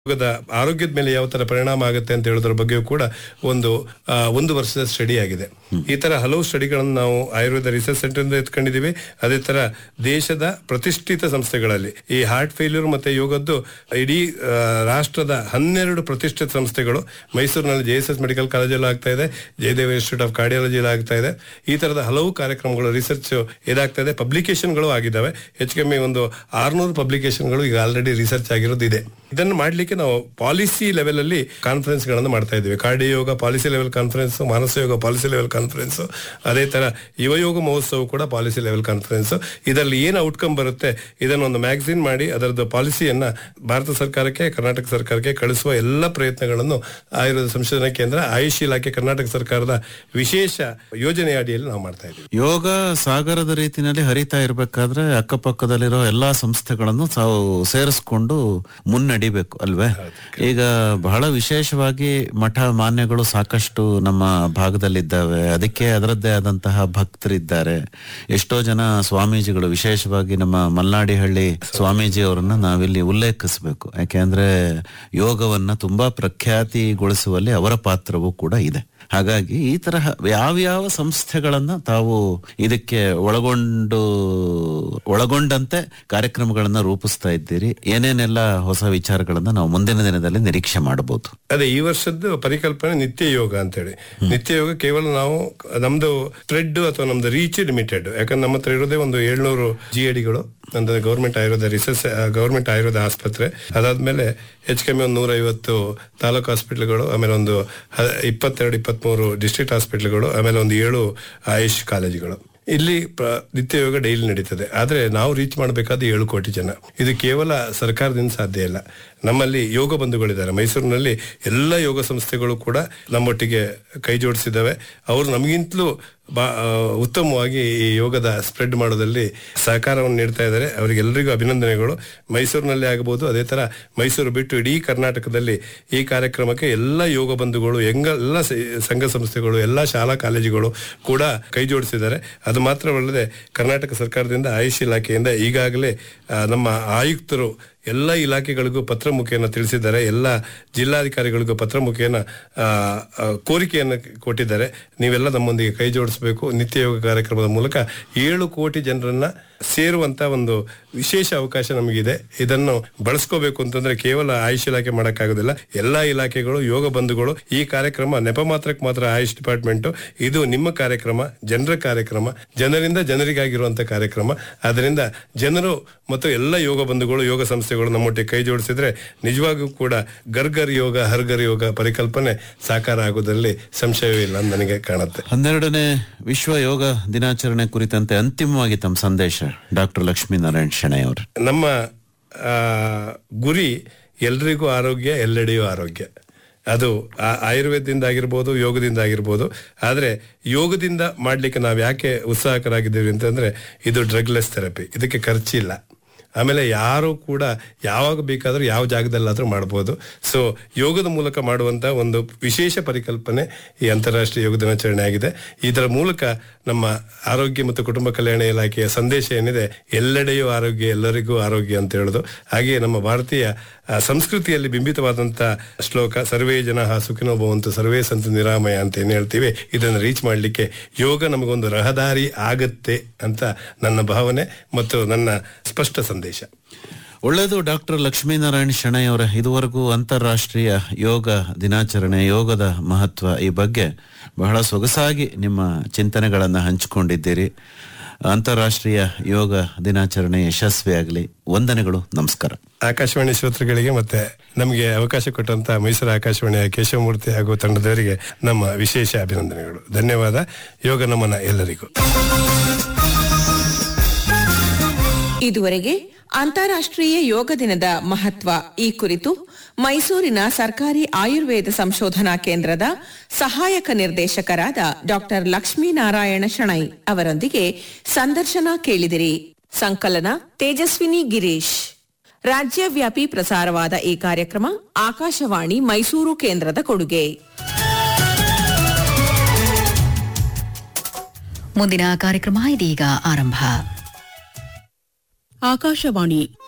ಯೋಗದ ಆರೋಗ್ಯದ ಮೇಲೆ ಯಾವ ತರ ಪರಿಣಾಮ ಆಗುತ್ತೆ ಅಂತ ಹೇಳೋದ್ರ ಬಗ್ಗೆಯೂ ಕೂಡ ಒಂದು ಆ, ಒಂದು ವರ್ಷದ ಸ್ಟಡಿ ಆಗಿದೆ ಈ ತರ ಹಲವು ಸ್ಟಡಿಗಳನ್ನು ನಾವು ಆಯುರ್ವೇದ ರಿಸರ್ಚ್ ಸೆಂಟರ್ ಇಂದ ಎತ್ಕೊಂಡಿದೀವಿ ಅದೇ ತರ ದೇಶದ ಪ್ರತಿಷ್ಠಿತ ಸಂಸ್ಥೆಗಳಲ್ಲಿ ಈ ಹಾರ್ಟ್ ಫೇಲ್ಯೂರ್ ಮತ್ತೆ ಯೋಗದ್ದು ಇಡೀ ಆ, ರಾಷ್ಟ್ರದ ಹನ್ನೆರಡು ಪ್ರತಿಷ್ಠಿತ ಸಂಸ್ಥೆಗಳು ಮೈಸೂರಿನಲ್ಲಿ ಜೆ ಎಸ್ ಎಸ್ ಮೆಡಿಕಲ್ ಕಾಲೇಜಲ್ಲಿ ಆಗ್ತಾ ಇದೆ ಜಯದೇವ ಇನ್ಸ್ಟಿಟ್ಯೂಟ್ ಆಫ್ ಕಾರ್ಡಿಯಾಲಜಿ ಆಗ್ತಾ ಇದೆ ಈ ತರದ ಹಲವು ಕಾರ್ಯಕ್ರಮಗಳು ರಿಸರ್ಚ್ ಇದಾಗ್ತಾ ಇದೆ ಪಬ್ಲಿಕೇಶನ್ಗಳು ಆಗಿದ್ದಾವೆ ಹೆಚ್ಚು ಕಮ್ಮಿ ಒಂದು ಆರ್ನೂರು ಪಬ್ಲಿಕೇಶನ್ಗಳು ಈಗ ಆಲ್ರೆಡಿ ರಿಸರ್ಚ್ ಆಗಿರೋದು ಇದೆ ಇದನ್ನು ಮಾಡ್ಲಿಕ್ಕೆ ನಾವು ಪಾಲಿಸಿ ಲೆವೆಲ್ ಅಲ್ಲಿ ಕಾನ್ಫರೆನ್ಸ್ ಗಳನ್ನು ಮಾಡ್ತಾ ಇದ್ದೀವಿ cardio yoga policy level conference ಮಾನಸ ಯೋಗ ಪಾಲಿಸಿ ಲೆವೆಲ್ ಕಾನ್ಫರೆನ್ಸ್ ಅದೇ ತರ ಯುವಯೋಗ ಮಹೋತ್ಸವ ಕೂಡ ಪಾಲಿಸಿ ಲೆವೆಲ್ ಕಾನ್ಫರೆನ್ಸ್ ಇದರಲ್ಲಿ ಏನು ಔಟ್ಕಮ್ ಬರುತ್ತೆ ಇದನ್ನ ಒಂದು ಮ್ಯಾಗಝಿನ್ ಮಾಡಿ ಅದರದ್ದು ಪಾಲಿಸಿಯನ್ನ ಭಾರತ ಸರ್ಕಾರಕ್ಕೆ ಕರ್ನಾಟಕ ಸರ್ಕಾರಕ್ಕೆ ಕಳಿಸುವ ಎಲ್ಲ ಪ್ರಯತ್ನಗಳನ್ನು ಆಯುರ್ವೇದ ಸಂಶೋಧನಾ ಕೇಂದ್ರ ಆಯುಷ್ ಇಲಾಖೆ ಕರ್ನಾಟಕ ಸರ್ಕಾರದ ವಿಶೇಷ ಯೋಜನೆ ಅಡಿಯಲ್ಲಿ ನಾವು ಮಾಡ್ತಾ ಇದ್ದೀವಿ ಯೋಗ ಸಾಗರದ ರೀತಿನಲ್ಲಿ ಹರಿತಾ ಇರಬೇಕಾದ್ರೆ ಅಕ್ಕಪಕ್ಕದಲ್ಲಿರೋ ಎಲ್ಲಾ ಸಂಸ್ಥೆಗಳನ್ನು ತಾವು ಸೇರಿಸ್ಕೊಂಡು ಮುನ್ನಡಿಬೇಕು ಅಲ್ವೇ ಈಗ ಬಹಳ ವಿಶೇಷವಾಗಿ ಮಠ ಮಾನ್ಯಗಳು ಸಾಕಷ್ಟು ನಮ್ಮ ಭಾಗದಲ್ಲಿದ್ದಾವೆ ಅದಕ್ಕೆ ಅದರದ್ದೇ ಆದಂತಹ ಭಕ್ತರಿದ್ದಾರೆ ಎಷ್ಟೋ ಜನ ಸ್ವಾಮೀಜಿಗಳು ವಿಶೇಷವಾಗಿ ನಮ್ಮ ಮಲ್ನಾಡಿಹಳ್ಳಿ ಸ್ವಾಮೀಜಿ ಅವರನ್ನ ನಾವಿಲ್ಲಿ ಉಲ್ಲೇಖಿಸಬೇಕು ಯಾಕೆಂದ್ರೆ ಯೋಗವನ್ನ ತುಂಬಾ ಪ್ರಖ್ಯಾತಿಗೊಳಿಸುವಲ್ಲಿ ಅವರ ಪಾತ್ರವೂ ಕೂಡ ಇದೆ ಹಾಗಾಗಿ ಈ ತರಹ ಯಾವ್ಯಾವ ಸಂಸ್ಥೆಗಳನ್ನ ತಾವು ಇದಕ್ಕೆ ಒಳಗೊಂಡು ಒಳಗೊಂಡಂತೆ ಕಾರ್ಯಕ್ರಮಗಳನ್ನ ರೂಪಿಸ್ತಾ ಇದ್ದೀರಿ ಏನೇನೆಲ್ಲ ಹೊಸ ವಿಚಾರಗಳನ್ನ ನಾವು ಮುಂದಿನ ದಿನದಲ್ಲಿ ನಿರೀಕ್ಷೆ ಮಾಡಬಹುದು ಅದೇ ಈ ವರ್ಷದ್ದು ಪರಿಕಲ್ಪನೆ ನಿತ್ಯ ಯೋಗ ಅಂತೇಳಿ ನಿತ್ಯ ಯೋಗ ಕೇವಲ ನಾವು ನಮ್ದು ಥ್ರೆಡ್ ಅಥವಾ ನಮ್ದು ರೀಚ್ ಲಿಮಿಟೆಡ್ ಯಾಕಂದ್ರೆ ನಮ್ಮ ಹತ್ರ ಇರೋದೇ ಒಂದು ಏಳ್ನೂರು ಜಿ ಎಡಿಗಳು ಅಂದ್ರೆ government Ayurveda research government Ayurveda ಆಸ್ಪತ್ರೆ ಅದಾದ್ಮೇಲೆ ಹೆಚ್ಚು ಕಮ್ಮಿ ಒಂದು ನೂರೈವತ್ತು ತಾಲೂಕು ಹಾಸ್ಪಿಟ್ಲ್ಗಳು ಆಮೇಲೆ ಒಂದು ಹ- ಇಪ್ಪತ್ತೆರಡು ಇಪ್ಪತ್ಮೂರು ಡಿಸ್ಟ್ರಿಕ್ಟ್ ಹಾಸ್ಪಿಟ್ಲ್ಗಳು ಆಮೇಲೆ ಒಂದು ಏಳು ಆಯುಷ್ ಕಾಲೇಜುಗಳು ಇಲ್ಲಿ ಪ್ರ- ನಿತ್ಯ ಯೋಗ ಡೈಲಿ ನಡೀತದೆ ಆದ್ರೆ ನಾವು ರೀಚ್ ಮಾಡಬೇಕಾದ ಏಳು ಕೋಟಿ ಜನ ಇದು ಕೇವಲ ಸರ್ಕಾರದಿಂದ ಸಾಧ್ಯ ಇಲ್ಲ ನಮ್ಮಲ್ಲಿ ಯೋಗ ಬಂಧುಗಳಿದ್ದಾರೆ ಮೈಸೂರಿನಲ್ಲಿ ಎಲ್ಲ ಯೋಗ ಸಂಸ್ಥೆಗಳು ಕೂಡ ನಮ್ಮೊಟ್ಟಿಗೆ ಕೈ ಜೋಡಿಸಿದ್ದಾವೆ ಅವರು ನಮಗಿಂತಲೂ ಬಾ ಆ, ಉತ್ತಮವಾಗಿ ಈ ಯೋಗದ ಸ್ಪ್ರೆಡ್ ಮಾಡೋದಲ್ಲಿ ಸಹಕಾರವನ್ನು ನೀಡ್ತಾ ಇದ್ದಾರೆ ಅವರಿಗೆಲ್ಲರಿಗೂ ಅಭಿನಂದನೆಗಳು ಮೈಸೂರಿನಲ್ಲಿ ಆಗಬಹುದು ಅದೇ ತರ ಮೈಸೂರು ಬಿಟ್ಟು ಇಡೀ ಕರ್ನಾಟಕದಲ್ಲಿ ಈ ಕಾರ್ಯಕ್ರಮಕ್ಕೆ ಎಲ್ಲ ಯೋಗ ಬಂಧುಗಳು ಎಂಗ ಎಲ್ಲ ಸ- ಸಂಘ ಸಂಸ್ಥೆಗಳು ಎಲ್ಲ ಶಾಲಾ ಕಾಲೇಜುಗಳು ಕೂಡ ಕೈ ಜೋಡಿಸಿದ್ದಾರೆ ಅದು ಮಾತ್ರವಲ್ಲದೆ ಕರ್ನಾಟಕ ಸರ್ಕಾರದಿಂದ ಆಯುಷ್ ಇಲಾಖೆಯಿಂದ ಈಗಾಗಲೇ ಆ, ನಮ್ಮ ಆಯುಕ್ತರು ಎಲ್ಲ ಇಲಾಖೆಗಳಿಗೂ ಪತ್ರ ಮುಖೇನ ತಿಳಿಸಿದ್ದಾರೆ ಎಲ್ಲ ಜಿಲ್ಲಾಧಿಕಾರಿಗಳಿಗೂ ಪತ್ರ ಮುಖೇನ ಆ, ಆ, ಕೋರಿಕೆಯನ್ನು ಕೊಟ್ಟಿದ್ದಾರೆ ನೀವೆಲ್ಲ ನಮ್ಮೊಂದಿಗೆ ಕೈ ಜೋಡಿಸಬೇಕು ನಿತ್ಯ ಯೋಗ ಕಾರ್ಯಕ್ರಮದ ಮೂಲಕ ಏಳು ಕೋಟಿ ಜನರನ್ನ ಸೇರುವಂತ ಒಂದು ವಿಶೇಷ ಅವಕಾಶ ನಮಗಿದೆ ಇದನ್ನು ಬಳಸ್ಕೋಬೇಕು ಅಂತಂದ್ರೆ ಕೇವಲ ಆಯುಷ್ ಇಲಾಖೆ ಮಾಡೋಕ್ಕಾಗೋದಿಲ್ಲ ಎಲ್ಲಾ ಇಲಾಖೆಗಳು ಯೋಗ ಬಂಧುಗಳು ಈ ಕಾರ್ಯಕ್ರಮ ನೆಪ ಮಾತ್ರಕ್ಕೆ ಮಾತ್ರ ಆಯುಷ್ ಡಿಪಾರ್ಟ್ಮೆಂಟ್ ಇದು ನಿಮ್ಮ ಕಾರ್ಯಕ್ರಮ ಜನರ ಕಾರ್ಯಕ್ರಮ ಜನರಿಂದ ಜನರಿಗಾಗಿರುವಂತ ಕಾರ್ಯಕ್ರಮ ಅದರಿಂದ ಜನರು ಮತ್ತು ಎಲ್ಲ ಯೋಗ ಬಂಧುಗಳು ಯೋಗ ಸಂಸ್ಥೆಗಳು ನಮ್ಮೊಟ್ಟಿಗೆ ಕೈ ಜೋಡಿಸಿದ್ರೆ ನಿಜವಾಗೂ ಕೂಡ ಗರ್ಗರ್ ಯೋಗ ಹರ್ಗರ್ ಯೋಗ ಪರಿಕಲ್ಪನೆ ಸಾಕಾರ ಆಗೋದ್ರಲ್ಲಿ ಸಂಶಯವೇ ಇಲ್ಲ ಅಂತ ನನಗೆ ಕಾಣುತ್ತೆ ಹನ್ನೆರಡನೇ ವಿಶ್ವ ಯೋಗ ದಿನಾಚರಣೆ ಕುರಿತಂತೆ ಅಂತಿಮವಾಗಿ ತಮ್ಮ ಸಂದೇಶ ಡಾಕ್ಟರ್ ಲಕ್ಷ್ಮೀನಾರಾಯಣ್ ಶೆಣೈ ಅವರು ನಮ್ಮ ಆ, ಗುರಿ ಎಲ್ರಿಗೂ ಆರೋಗ್ಯ ಎಲ್ಲೆಡೆಯೂ ಆರೋಗ್ಯ ಅದು ಆ- ಆಯುರ್ವೇದದಿಂದ ಆಗಿರ್ಬೋದು ಯೋಗದಿಂದ ಆಗಿರ್ಬೋದು ಆದರೆ ಯೋಗದಿಂದ ಮಾಡ್ಲಿಕ್ಕೆ ನಾವು ಯಾಕೆ ಉತ್ಸಾಹಕರಾಗಿದ್ದೀವಿ ಅಂತಂದ್ರೆ ಇದು ಡ್ರಗ್ಲೆಸ್ ಥೆರಪಿ ಇದಕ್ಕೆ ಖರ್ಚಿಲ್ಲ ಆಮೇಲೆ ಯಾರು ಕೂಡ ಯಾವಾಗ ಬೇಕಾದರೂ ಯಾವ ಜಾಗದಲ್ಲಾದರೂ ಮಾಡ್ಬೋದು ಸೊ ಯೋಗದ ಮೂಲಕ ಮಾಡುವಂತ ಒಂದು ವಿಶೇಷ ಪರಿಕಲ್ಪನೆ ಈ ಅಂತಾರಾಷ್ಟ್ರೀಯ ಯೋಗ ದಿನಾಚರಣೆ ಆಗಿದೆ ಇದರ ಮೂಲಕ ನಮ್ಮ ಆರೋಗ್ಯ ಮತ್ತು ಕುಟುಂಬ ಕಲ್ಯಾಣ ಇಲಾಖೆಯ ಸಂದೇಶ ಏನಿದೆ ಎಲ್ಲೆಡೆಯೂ ಆರೋಗ್ಯ ಎಲ್ಲರಿಗೂ ಆರೋಗ್ಯ ಅಂತ ಹೇಳೋದು ಹಾಗೆಯೇ ನಮ್ಮ ಭಾರತೀಯ ಆ, ಸಂಸ್ಕೃತಿಯಲ್ಲಿ ಬಿಂಬಿತವಾದಂತ ಶ್ಲೋಕ ಸರ್ವೇ ಜನ ಸುಖಿನೋ ಭವಂತು ಸರ್ವೇ ಸಂತು ನಿರಾಮಯ ಅಂತ ಏನ್ ಹೇಳ್ತೀವಿ ಇದನ್ನು ರೀಚ್ ಮಾಡಲಿಕ್ಕೆ ಯೋಗ ನಮಗೊಂದು ರಹದಾರಿ ಆಗತ್ತೆ ಅಂತ ನನ್ನ ಭಾವನೆ ಮತ್ತು ನನ್ನ ಸ್ಪಷ್ಟ ಸಂದೇಶ ಒಳ್ಳೆಯದು ಡಾಕ್ಟರ್ ಲಕ್ಷ್ಮೀನಾರಾಯಣ್ ಶೆಣೈ ಅವರ ಇದುವರೆಗೂ ಅಂತಾರಾಷ್ಟ್ರೀಯ ಯೋಗ ದಿನಾಚರಣೆ ಯೋಗದ ಮಹತ್ವ ಈ ಬಗ್ಗೆ ಬಹಳ ಸೊಗಸಾಗಿ ನಿಮ್ಮ ಚಿಂತನೆಗಳನ್ನು ಹಂಚಿಕೊಂಡಿದ್ದೀರಿ ಅಂತಾರಾಷ್ಟ್ರೀಯ ಯೋಗ ದಿನಾಚರಣೆ ಯಶಸ್ವಿಯಾಗಲಿ ವಂದನೆಗಳು ನಮಸ್ಕಾರ ಆಕಾಶವಾಣಿ ಶ್ರೋತೃಗಳಿಗೆ ಮತ್ತೆ ನಮಗೆ ಅವಕಾಶ ಕೊಟ್ಟಂತ ಮೈಸೂರು ಆಕಾಶವಾಣಿಯ ಕೇಶವಮೂರ್ತಿ ಹಾಗೂ ತಂಡದವರಿಗೆ ನಮ್ಮ ವಿಶೇಷ ಅಭಿನಂದನೆಗಳು ಧನ್ಯವಾದ ಯೋಗ ನಮನ ಎಲ್ಲರಿಗೂ ಇದುವರೆಗೆ ಅಂತಾರಾಷ್ಟ್ರೀಯ ಯೋಗ ದಿನದ ಮಹತ್ವ ಈ ಕುರಿತು ಮೈಸೂರಿನ ಸರ್ಕಾರಿ ಆಯುರ್ವೇದ ಸಂಶೋಧನಾ ಕೇಂದ್ರದ ಸಹಾಯಕ ನಿರ್ದೇಶಕರಾದ ಡಾಕ್ಟರ್ ಲಕ್ಷ್ಮೀನಾರಾಯಣ ಶಣೈ ಅವರೊಂದಿಗೆ ಸಂದರ್ಶನ ಕೇಳಿದಿರಿ ಸಂಕಲನ ತೇಜಸ್ವಿನಿ ಗಿರೀಶ್ ರಾಜ್ಯವ್ಯಾಪಿ ಪ್ರಸಾರವಾದ ಈ ಕಾರ್ಯಕ್ರಮ ಆಕಾಶವಾಣಿ ಮೈಸೂರು ಕೇಂದ್ರದ ಕೊಡುಗೆ ಮುಂದಿನ ಕಾರ್ಯಕ್ರಮ ಇದೀಗ ಆರಂಭ ಆಕಾಶವಾಣಿ